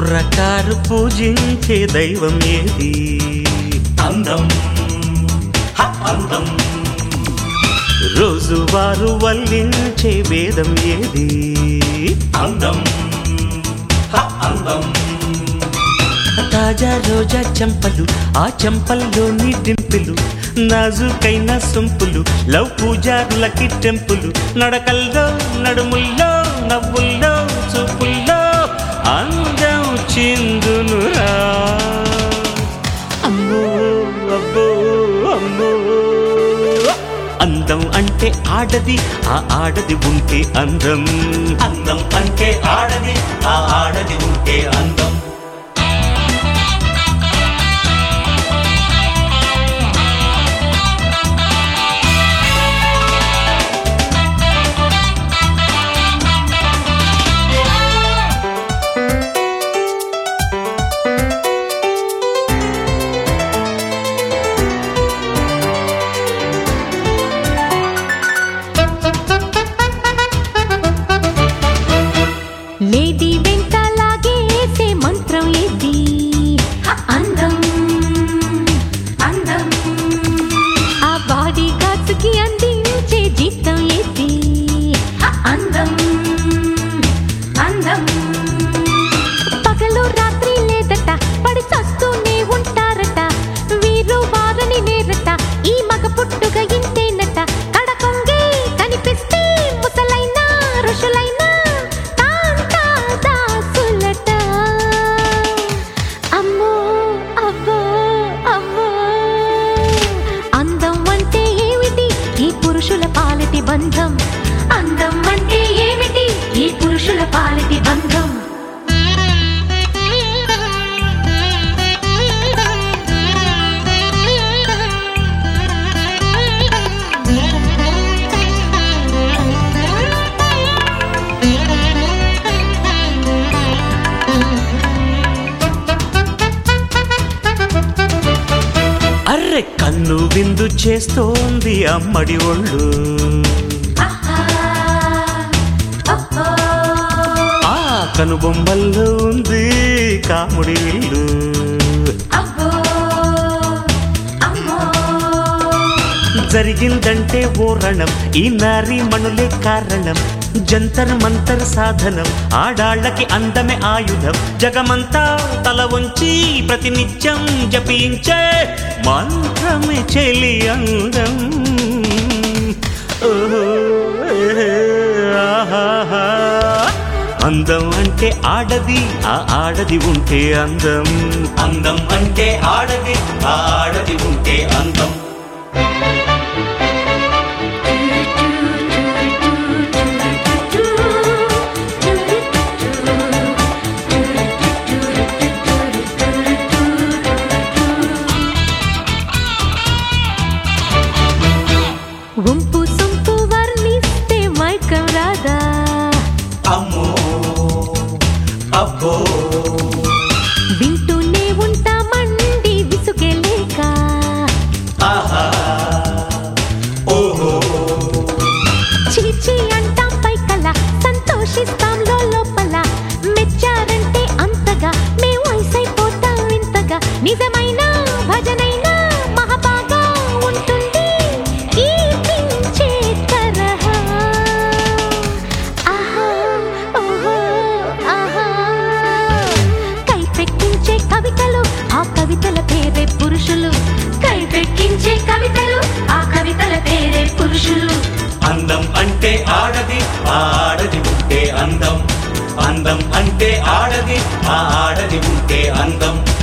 కుర్రకారు పూజించే దైవం ఏది అందం హ, అందం రోజువారు వల్లించే వేదం ఏది అందం హ, అందం తాజా రోజా చెంపలు ఆ చెంపల్లోని డింపులు నాజుకైన సొంపులు లవ్ పూజారులకి టెంపులు నడకల్లో నడుముల్లో నవ్వుల్లో చూపుల్లో అందం చిందునురా అమ్మో అబ్బో అమ్మో అందం అంటే ఆడది ఆ ఆడది ఉంటే అందం అందం అంటే ఆడది ఆ ఆడది ఉంటే అందం లేడీ వెంట లాగేసే మంత్రం ఏది అందం అందం ఆ బాడీ గార్డ్స్ కి అందించే జీతం ఏది అందం అందం పగలు రాత్రి లేదట పడి చస్తూనే ఉంటారట వీరు వారని నేరట ఈ మగ పుట్టుక ఇంతేనట కడకొంగే కనిపిస్తే ముసలైన ఋషులైన తాంతా దాసులట అమ్మో అబ్బో అమ్మో అందం అంటే ఏమిటి ఈ పురుషుల పాలటి బంధం అందం అంటే ఏమిటి ఈ పురుషుల పాలటి బంధం అర్రె కన్ను విందు చేస్తోంది అమ్మడి ఒళ్ళు ఆ కనుబొమ్మల్లో ఉంది కాముడి ఇల్లు జరిగిందంటే ఓ రణం ఈ నారీ మణులే కారణం జంతర్ మంతర్ సాధనం ఆడాళ్ళకి అందమే ఆయుధం జగమంతా తల వంచి ప్రతినిత్యం జపించే మంత్రమే చెలి అందం ఓహో, ఏ, ఆహాహా. అందం అంటే ఆడది ఆ ఆడది ఉంటే అందం అందం అంటే ఆడది ఆ ఆడది ఉంటే అందం వంపు సొంపు వర్ణిస్తే మైకం రాదా అమ్మో అబ్బో వింటూనే ఉంటామండి విసుగలేక ఆహా ఓహో చీచి అంటాం పైకల సంతోషిస్తాం లోపల మెచ్చారంటే అంతగా మేము ఐసైపోతాం వింతగా నిజమైన భజనైనా మహాబాగా ఉంటుంది ఈ పించే తరహా ఆహా ఓహో ఆహా కైపెక్కించే కవితలు ఆ కవితల పేరే పురుషులు కైపెక్కించే కవితలు ఆ కవితల పేరే పురుషులు అందం అంటే ఆడది ఆ ఆడది ఉంటే అందం అందం అంటే ఆడది ఆ ఆడది ఉంటే అందం